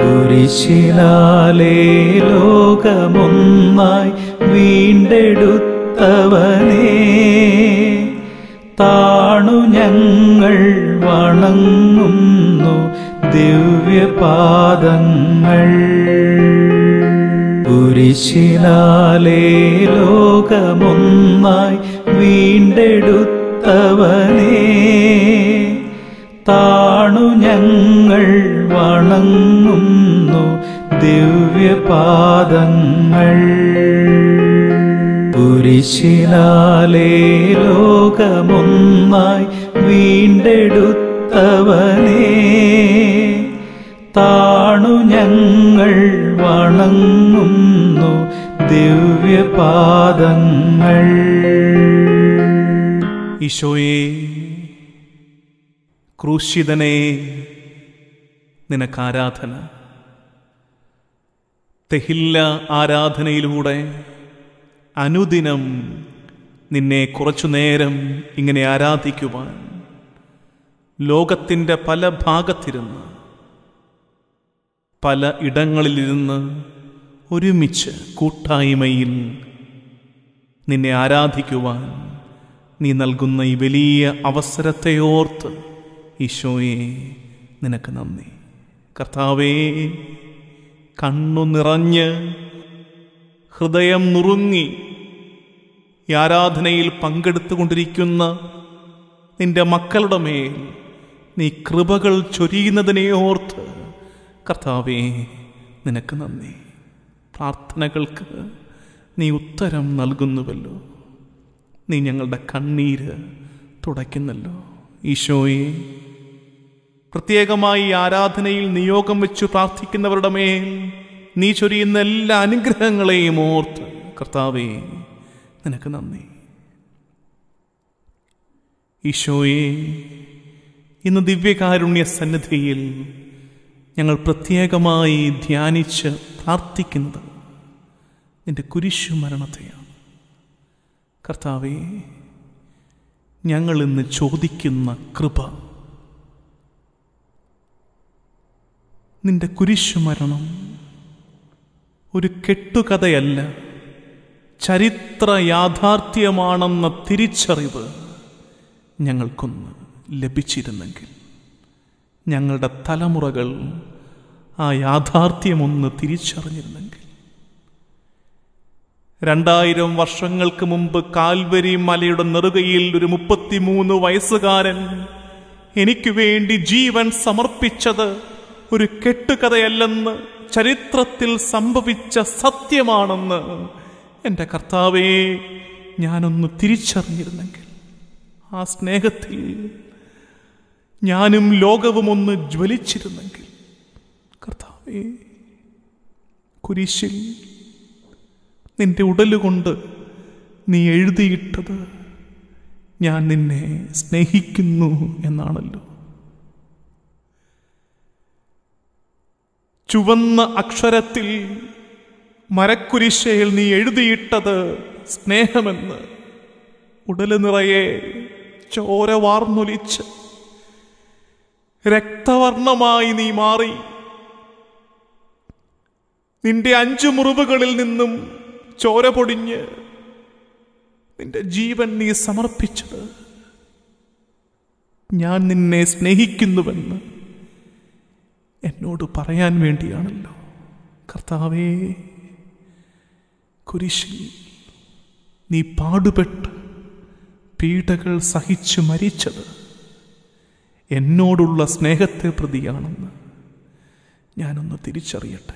കുരിശിലാലേ ലോകമൊന്നായി വീണ്ടെടുത്തവനേ താണു ഞങ്ങൾ വണങ്ങുന്നു ദിവ്യപാദങ്ങൾ കുരിശിലാലേ ലോകമൊന്നായി വീണ്ടെടുത്തവനേ താണു ഞങ്ങൾ വണങ്ങുന്നു ദിവ്യപാദങ്ങൾ കുരിശിലാലേ ലോകമൊന്നായി വീണ്ടെടുത്തവനേ താണു ഞങ്ങൾ വണങ്ങുന്നു ദിവ്യപാദങ്ങൾ ഈശോയെ ക്രൂശിതനെ നിനക്ക് ആരാധന തെഹില്ല ആരാധനയിലൂടെ അനുദിനം നിന്നെ കുറച്ചു നേരം ഇങ്ങനെ ആരാധിക്കുവാൻ ലോകത്തിൻ്റെ പല ഭാഗത്തിരുന്ന് പല ഇടങ്ങളിലിരുന്ന് ഒരുമിച്ച് കൂട്ടായ്മയിൽ നിന്നെ ആരാധിക്കുവാൻ നീ നൽകുന്ന ഈ വലിയ അവസരത്തെ ഓർത്ത് ഈശോയെ നിനക്ക് നന്ദി കർത്താവേ കണ്ണു നിറഞ്ഞ് ഹൃദയം നുറുങ്ങി ഈ ആരാധനയിൽ പങ്കെടുത്തുകൊണ്ടിരിക്കുന്ന നിന്റെ മക്കളുടെ മേൽ നീ കൃപകൾ ചൊരിയുന്നതിനെ ഓർത്ത് കർത്താവേ നിനക്ക് നന്ദി പ്രാർത്ഥനകൾക്ക് നീ ഉത്തരം നൽകുന്നുവല്ലോ നീ ഞങ്ങളുടെ കണ്ണീര് തുടയ്ക്കുന്നല്ലോ ഈശോയെ പ്രത്യേകമായി ഈ ആരാധനയിൽ നിയോഗം വെച്ച് പ്രാർത്ഥിക്കുന്നവരുടെ മേൽ നീ ചൊരിയുന്ന എല്ലാ അനുഗ്രഹങ്ങളെയും ഓർത്ത് കർത്താവേ നിനക്ക് നന്ദി ഈശോയെ ഇന്ന് ദിവ്യകാരുണ്യ സന്നിധിയിൽ ഞങ്ങൾ പ്രത്യേകമായി ധ്യാനിച്ച് പ്രാർത്ഥിക്കുന്നത് നിന്റെ കുരിശു മരണത്തെയാണ് കർത്താവേ ഞങ്ങൾ ഇന്ന് ചോദിക്കുന്ന കൃപ നിന്റെ കുരിശു മരണം ഒരു കെട്ടുകഥയല്ല ചരിത്ര യാഥാർത്ഥ്യമാണെന്ന തിരിച്ചറിവ് ഞങ്ങൾക്കൊന്ന് ലഭിച്ചിരുന്നെങ്കിൽ ഞങ്ങളുടെ തലമുറകൾ ആ യാഥാർത്ഥ്യമൊന്ന് തിരിച്ചറിഞ്ഞിരുന്നെങ്കിൽ രണ്ടായിരം വർഷങ്ങൾക്ക് മുമ്പ് കാൽവരി മലയുടെ നെറുകയിൽ ഒരു മുപ്പത്തിമൂന്ന് വയസ്സുകാരൻ എനിക്ക് വേണ്ടി ജീവൻ സമർപ്പിച്ചത് ഒരു കെട്ടുകഥയല്ലെന്ന് ചരിത്രത്തിൽ സംഭവിച്ച സത്യമാണെന്ന് എൻ്റെ കർത്താവേ ഞാനൊന്ന് തിരിച്ചറിഞ്ഞിരുന്നെങ്കിൽ ആ സ്നേഹത്തിൽ ഞാനും ലോകവും ഒന്ന് ജ്വലിച്ചിരുന്നെങ്കിൽ കർത്താവേ കുരിശിൽ നിന്റെ ഉടലുകൊണ്ട് നീ എഴുതിയിട്ടത് ഞാൻ നിന്നെ സ്നേഹിക്കുന്നു എന്നാണല്ലോ ചുവന്ന അക്ഷരത്തിൽ മരക്കുരിശയിൽ നീ എഴുതിയിട്ടത് സ്നേഹമെന്ന് ഉടല് നിറയെ ചോര വാർന്നൊലിച്ച് രക്തവർണമായി നീ മാറി നിന്റെ അഞ്ചു മുറിവുകളിൽ നിന്നും ചോര പൊടിഞ്ഞ് നിന്റെ ജീവൻ നീ സമർപ്പിച്ചത് ഞാൻ നിന്നെ സ്നേഹിക്കുന്നുവെന്ന് എന്നോട് പറയാൻ വേണ്ടിയാണല്ലോ കർത്താവേ കുരിശിൽ നീ പാടുപെട്ട് പീഡകൾ സഹിച്ചു മരിച്ചത് എന്നോടുള്ള സ്നേഹത്തെ പ്രതിയാണെന്ന് ഞാനൊന്ന് തിരിച്ചറിയട്ടെ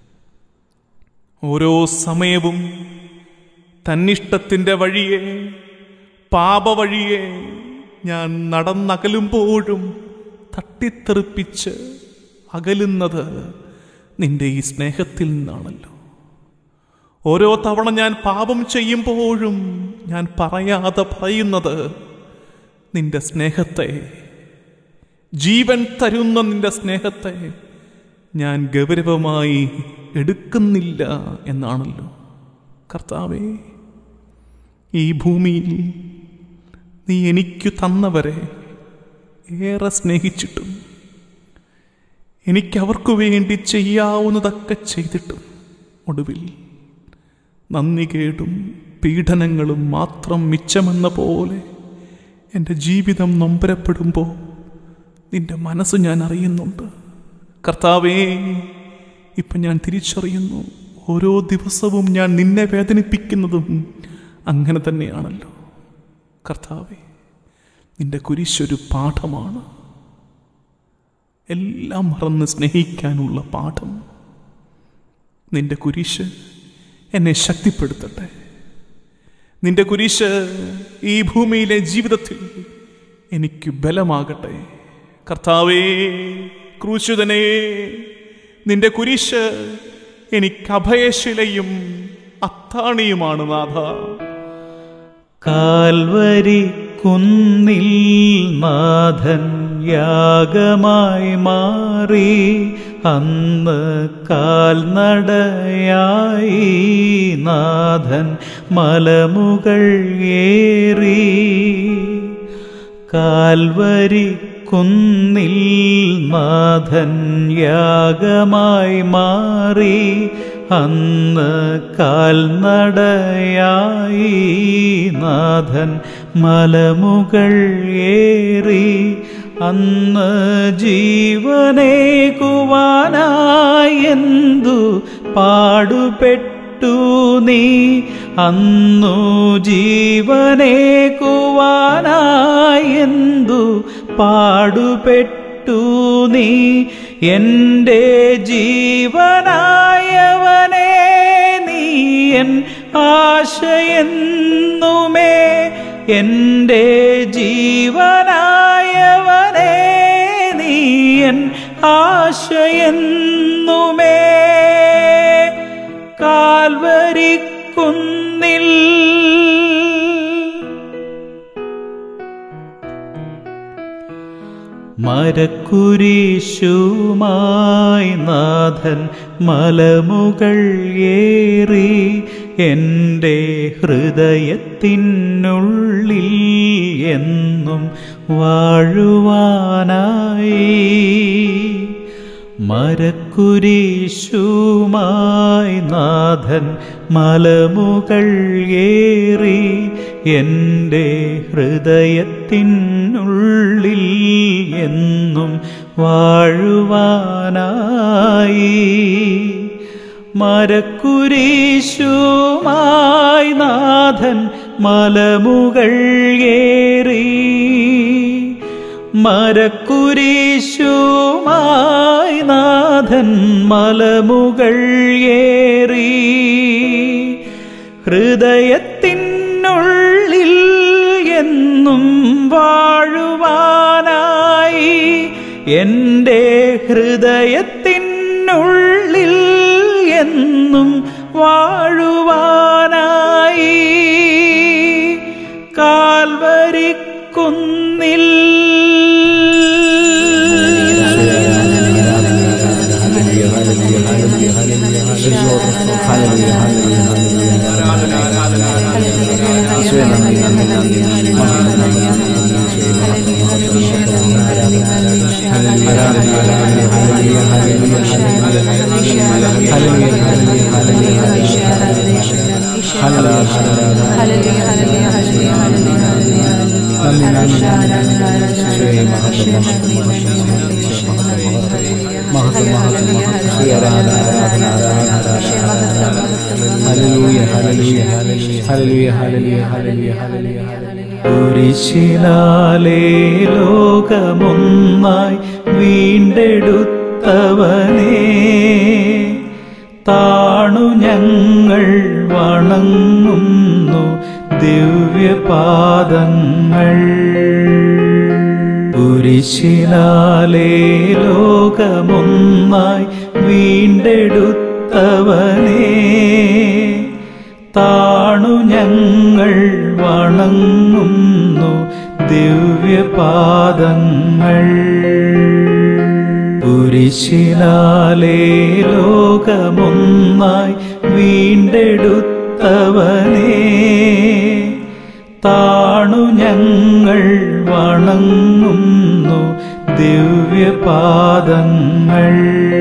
ഓരോ സമയവും തന്നിഷ്ടത്തിൻ്റെ വഴിയെ പാപവഴിയെ ഞാൻ നടന്നകലുമ്പോഴും തട്ടിത്തെറിപ്പിച്ച് അകലുന്നത് നിന്റെ ഈ സ്നേഹത്തിൽ നിന്നാണല്ലോ ഓരോ തവണ ഞാൻ പാപം ചെയ്യുമ്പോഴും ഞാൻ പറയാതെ പറയുന്നത് നിന്റെ സ്നേഹത്തെ ജീവൻ തരുന്ന നിന്റെ സ്നേഹത്തെ ഞാൻ ഗൗരവമായി എടുക്കുന്നില്ല എന്നാണല്ലോ കർത്താവേ ഈ ഭൂമിയിൽ നീ എനിക്കു തന്നവരെ ഏറെ സ്നേഹിച്ചിട്ടും എനിക്ക് അവർക്ക് വേണ്ടി ചെയ്യാവുന്നതൊക്കെ ചെയ്തിട്ടും ഒടുവിൽ നന്ദികേടും പീഡനങ്ങളും മാത്രം മിച്ചമെന്ന പോലെ എൻ്റെ ജീവിതം നൊമ്പരപ്പെടുമ്പോൾ നിന്റെ മനസ്സ് ഞാൻ അറിയുന്നുണ്ട് കർത്താവേ ഇപ്പം ഞാൻ തിരിച്ചറിയുന്നു ഓരോ ദിവസവും ഞാൻ നിന്നെ വേദനിപ്പിക്കുന്നതും അങ്ങനെ തന്നെയാണല്ലോ കർത്താവേ നിന്റെ കുരിശൊരു പാഠമാണ് എല്ലാം മറന്ന് സ്നേഹിക്കാനുള്ള പാഠം നിന്റെ കുരിശ് എന്നെ ശക്തിപ്പെടുത്തട്ടെ നിന്റെ കുരിശ് ഈ ഭൂമിയിലെ ജീവിതത്തിൽ എനിക്ക് ബലമാകട്ടെ കർത്താവേ ക്രൂശുതനേ നിന്റെ കുരിശ് എനിക്ക് അഭയശിലയും അത്താണിയുമാണ് നാഥ കാൽവരി കുന്നിൽ നാഥൻ യാഗമായി മാറി അന്ന് കാൽനടയായി നാഥൻ മലമുകൾ ഏറി കാൽവരി കുന്നിൽ നാഥൻ യാഗമായി മാറി അന്ന് കാൽനടയായി നാഥൻ മലമുകൾ ഏറി അന്ന് ജീവനേകുവാനായി എന്തു പാടുപെട്ടു നീ അന്നു ജീവനേകുവാനായി എന്തു പാടുപെട്ടു നീ എൻ്റെ ജീവനായവനെ നീ എൻ ആശയെന്നുമേ എൻ്റെ ജീവനായവനെ നീ എൻ ആശയെന്നുമേ കാൽവരിക്കുന്നിൽ മരക്കുരിശുമായി നാഥൻ മലമുകൾ ഏറി എൻ്റെ ഹൃദയത്തിനുള്ളിൽ എന്നും വാഴുവാനായി മരക്കുരിശുമായി നാഥൻ മലമുകൾ ഏറി എൻ്റെ ഹൃദയത്തിനുള്ളിൽ എന്നും വാഴുവാനായി മരക്കുരിശുമായി നാഥൻ മലമുകൾ ഏറി മരക്കുരിശുമായി നാഥൻ മലമുകൾ ഏറി ഹൃദയത്തിനുള്ളിൽ എന്നും വാഴുവാനായി എൻ്റെ ഹൃദയത്തിനുള്ളിൽ എന്നും വാഴുവാനായി കാൽവരിക്കുന്നിൽ കുരിശിനാലേ ലോകമൊന്നായി വീണ്ടെടുത്തവനേ താണു ഞങ്ങൾ വണങ്ങുന്നു ദിവ്യപാദങ്ങൾ കുരിശിനാലേ ലോകമൊന്നായി വീണ്ടെടുത്തവനേ താണു ഞങ്ങൾ വണങ്ങുന്നു ദിവ്യപാദങ്ങൾ കുരിശിനാലേ ലോകമൊന്നായി വീണ്ടെടുത്തവനേ താണു ഞങ്ങൾ വണങ്ങുന്നു ദിവ്യ ദിവ്യപാദങ്ങൾ